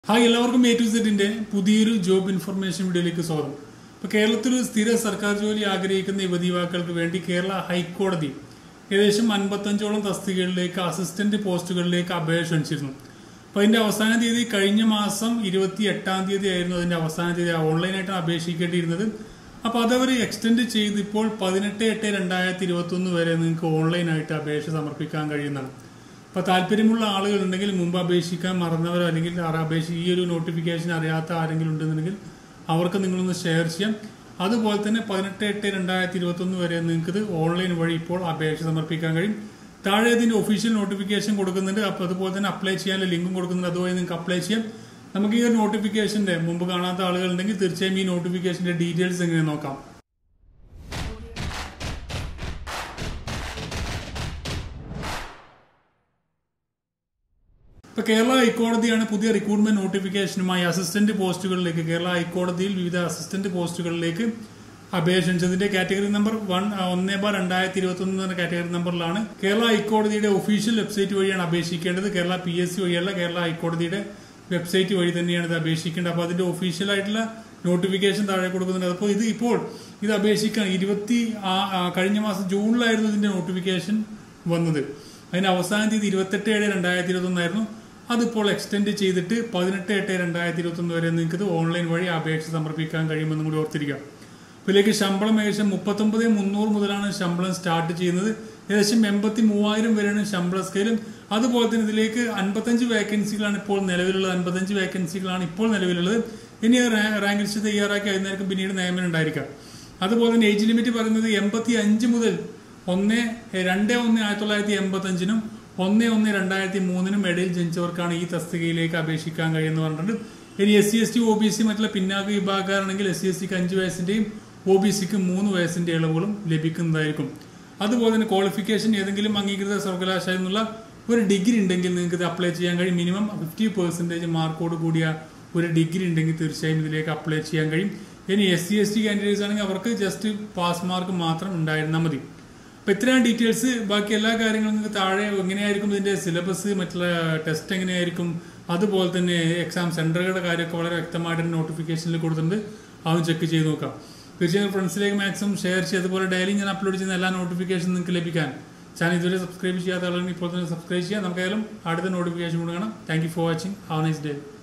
hi എല്ലാവർക്കും A to സെറ്റിന്റെ പുതിയൊരു ജോബ് ഇൻഫർമേഷൻ വീഡിയോയിലേക്ക് സ്വാഗതം ഇപ്പൊ കേരളത്തിൽ ഒരു സ്ഥിര സർക്കാർ ജോലി ആഗ്രഹിക്കുന്ന യുവതി യുവാക്കൾക്ക് വേണ്ടി കേരള ഹൈക്കോടതി ഏകദേശം അൻപത്തഞ്ചോളം തസ്തികകളിലേക്ക് അസിസ്റ്റന്റ് പോസ്റ്റുകളിലേക്ക് അപേക്ഷ ക്ഷണിച്ചിരുന്നു അപ്പൊ അതിന്റെ അവസാന തീയതി കഴിഞ്ഞ മാസം ഇരുപത്തി എട്ടാം തീയതി ആയിരുന്നു അതിന്റെ അവസാന തീയതി ഓൺലൈനായിട്ടാണ് അപേക്ഷിക്കേണ്ടിയിരുന്നത് അപ്പൊ അതവർ എക്സ്റ്റെൻഡ് ചെയ്ത് ഇപ്പോൾ പതിനെട്ട് എട്ട് രണ്ടായിരത്തി ഇരുപത്തി ഒന്ന് വരെ നിങ്ങൾക്ക് ഓൺലൈനായിട്ട് അപേക്ഷ സമർപ്പിക്കാൻ കഴിയുന്നതാണ് അപ്പൊ താല്പര്യമുള്ള ആളുകൾ ഉണ്ടെങ്കിൽ മുമ്പ് അപേക്ഷിക്കാൻ മറന്നവരോ അല്ലെങ്കിൽ ആ അപേക്ഷ ഈ ഒരു നോട്ടിഫിക്കേഷൻ അറിയാത്ത ആരെങ്കിലും ഉണ്ടെന്നുണ്ടെങ്കിൽ അവർക്ക് നിങ്ങളൊന്ന് ഷെയർ ചെയ്യാം അതുപോലെ തന്നെ പതിനെട്ട് എട്ട് രണ്ടായിരത്തി ഇരുപത്തി ഒന്ന് വരെ നിങ്ങൾക്ക് ഇത് ഓൺലൈൻ വഴി ഇപ്പോൾ അപേക്ഷ സമർപ്പിക്കാൻ കഴിയും താഴെ ഇതിന്റെ ഒഫീഷ്യൽ നോട്ടിഫിക്കേഷൻ കൊടുക്കുന്നുണ്ട് അപ്പോൾ അതുപോലെ തന്നെ അപ്ലൈ ചെയ്യാനുള്ള ലിങ്കും കൊടുക്കുന്നുണ്ട് അതുവഴി നിങ്ങൾക്ക് അപ്ലൈ ചെയ്യാം നമുക്ക് ഈ ഒരു നോട്ടിഫിക്കേഷന്റെ മുമ്പ് കാണാത്ത ആളുകൾ ഉണ്ടെങ്കിൽ തീർച്ചയായും ഈ നോട്ടിഫിക്കേഷന്റെ ഡീറ്റെയിൽസ് എങ്ങനെ നോക്കാം ഇപ്പൊ കേരള ഹൈക്കോടതിയാണ് പുതിയ റിക്രൂട്ട്മെന്റ് നോട്ടിഫിക്കേഷനുമായി അസിസ്റ്റന്റ് പോസ്റ്റുകളിലേക്ക് കേരള ഹൈക്കോടതിയിൽ വിവിധ അസിസ്റ്റന്റ് പോസ്റ്റുകളിലേക്ക് അപേക്ഷ ക്ഷണിച്ചതിന്റെ കാറ്റഗറി നമ്പർ വൺ ഒന്ന് ബാർ രണ്ടായിരത്തി ഇരുപത്തി ഒന്ന് എന്ന കാറ്റഗറി നമ്പറിലാണ് കേരള ഹൈക്കോടതിയുടെ ഒഫീഷ്യൽ വെബ്സൈറ്റ് വഴിയാണ് അപേക്ഷിക്കേണ്ടത് കേരള പി എസ് സി വഴിയല്ല കേരള ഹൈക്കോടതിയുടെ വെബ്സൈറ്റ് വഴി തന്നെയാണ് ഇത് അപേക്ഷിക്കേണ്ടത് അപ്പോൾ അതിന്റെ ഒഫീഷ്യൽ ആയിട്ടുള്ള നോട്ടിഫിക്കേഷൻ താഴെ കൊടുക്കുന്നുണ്ട് അപ്പോൾ ഇത് ഇപ്പോൾ ഇത് അപേക്ഷിക്കാൻ ഇരുപത്തി ആ- ആ കഴിഞ്ഞ മാസം ജൂണിലായിരുന്നു ഇതിന്റെ നോട്ടിഫിക്കേഷൻ വന്നത് അതിന്റെ അവസാന തീയതി ഇരുപത്തെട്ട് ഏഴ് രണ്ടായിരത്തി ഇരുപത്തി ഒന്നായിരുന്നു അതിപ്പോൾ എക്സ്റ്റെൻഡ് ചെയ്തിട്ട് പതിനെട്ട് എട്ട് രണ്ടായിരത്തി ഇരുപത്തി ഒന്ന് വരെ നിങ്ങൾക്ക് ഇത് ഓൺലൈൻ വഴി അപേക്ഷ സമർപ്പിക്കാൻ കഴിയുമെന്നും കൂടി ഓർത്തിരിക്കുക ഇതിലേക്ക് ശമ്പളം ഏകദേശം മുപ്പത്തൊമ്പത് മുന്നൂറ് മുതലാണ് ശമ്പളം സ്റ്റാർട്ട് ചെയ്യുന്നത് ഏകദേശം എൺപത്തി മൂവായിരം വരെയാണ് ശമ്പള സ്കെയിലും അതുപോലെ തന്നെ ഇതിലേക്ക് അൻപത്തഞ്ച് വേക്കൻസികളാണ് ഇപ്പോൾ നിലവിലുള്ളത് അൻപത്തഞ്ച് വേക്കൻസികളാണ് ഇപ്പോൾ നിലവിലുള്ളത് ഇനി റാങ്ക് ലിസ്റ്റ് തയ്യാറാക്കി അതിനായിരിക്കും പിന്നീട് നിയമനം ഉണ്ടായിരിക്കാം അതുപോലെ തന്നെ ഏജ് ലിമിറ്റ് പറയുന്നത് എൺപത്തി അഞ്ച് മുതൽ ഒന്ന് രണ്ട് ഒന്ന് ആയിരത്തി തൊള്ളായിരത്തി എൺപത്തി അഞ്ചിനും ഒന്ന് ഒന്ന് രണ്ടായിരത്തി മൂന്നിനും ഇടയിൽ ജനിച്ചവർക്കാണ് ഈ തസ്തികയിലേക്ക് അപേക്ഷിക്കാൻ കഴിയുമെന്ന് പറഞ്ഞിട്ടുണ്ട് ഇനി S C S T O B C മറ്റുള്ള പിന്നാക്ക വിഭാഗക്കാരാണെങ്കിൽ എസ് സി എസ് ടിക്ക് അഞ്ച് വയസ്സിന്റെയും ഒ ബി സിക്ക് മൂന്ന് വയസ്സിന്റെ ഇളവുകളും ലഭിക്കുന്നതായിരിക്കും അതുപോലെ തന്നെ ക്വാളിഫിക്കേഷൻ ഏതെങ്കിലും അംഗീകൃത സർവകലാശാല എന്നുള്ള ഒരു ഡിഗ്രി ഉണ്ടെങ്കിൽ നിങ്ങൾക്ക് ഇത് അപ്ലൈ ചെയ്യാൻ കഴിയും മിനിമം ഫിഫ്റ്റി പെർസെന്റേജ് മാർക്കോട് കൂടിയ ഒരു ഡിഗ്രി ഉണ്ടെങ്കിൽ തീർച്ചയായും ഇതിലേക്ക് അപ്ലൈ ചെയ്യാൻ കഴിയും ഇനി S C S T candidates ആണെങ്കിൽ അവർക്ക് ജസ്റ്റ് പാസ് മാർക്ക് മാത്രം ഉണ്ടായിരുന്നാൽ മതി അപ്പൊ ഇത്രയും ഡീറ്റെയിൽസ് ബാക്കി എല്ലാ കാര്യങ്ങളും നിങ്ങൾക്ക് താഴെ എങ്ങനെയായിരിക്കും ഇതിന്റെ സിലബസ് മറ്റുള്ള ടെസ്റ്റ് എങ്ങനെയായിരിക്കും അതുപോലെ തന്നെ എക്സാം സെന്ററുകളുടെ കാര്യമൊക്കെ വളരെ വ്യക്തമായിട്ട് നോട്ടിഫിക്കേഷനിൽ കൊടുത്തിട്ടുണ്ട് അതും ചെക്ക് ചെയ്ത് നോക്കാം തീർച്ചയായും ഫ്രണ്ട്സിലേക്ക് മാക്സിമം ഷെയർ ചെയ്യുക അതുപോലെ ഡെയിലി ഞാൻ അപ്ലോഡ് ചെയ്യുന്ന എല്ലാ നോട്ടിഫിക്കേഷൻ നിങ്ങൾക്ക് ലഭിക്കാൻ ചാനൽ ഇതുവരെ സബ്സ്ക്രൈബ് ചെയ്യാത്ത ആളുകൾ ഇപ്പോൾ തന്നെ സബ്സ്ക്രൈബ് ചെയ്യുക നമുക്കായാലും അടുത്ത നോട്ടിഫിക്കേഷൻ കൊടുക്കണം thank you for watching have nice day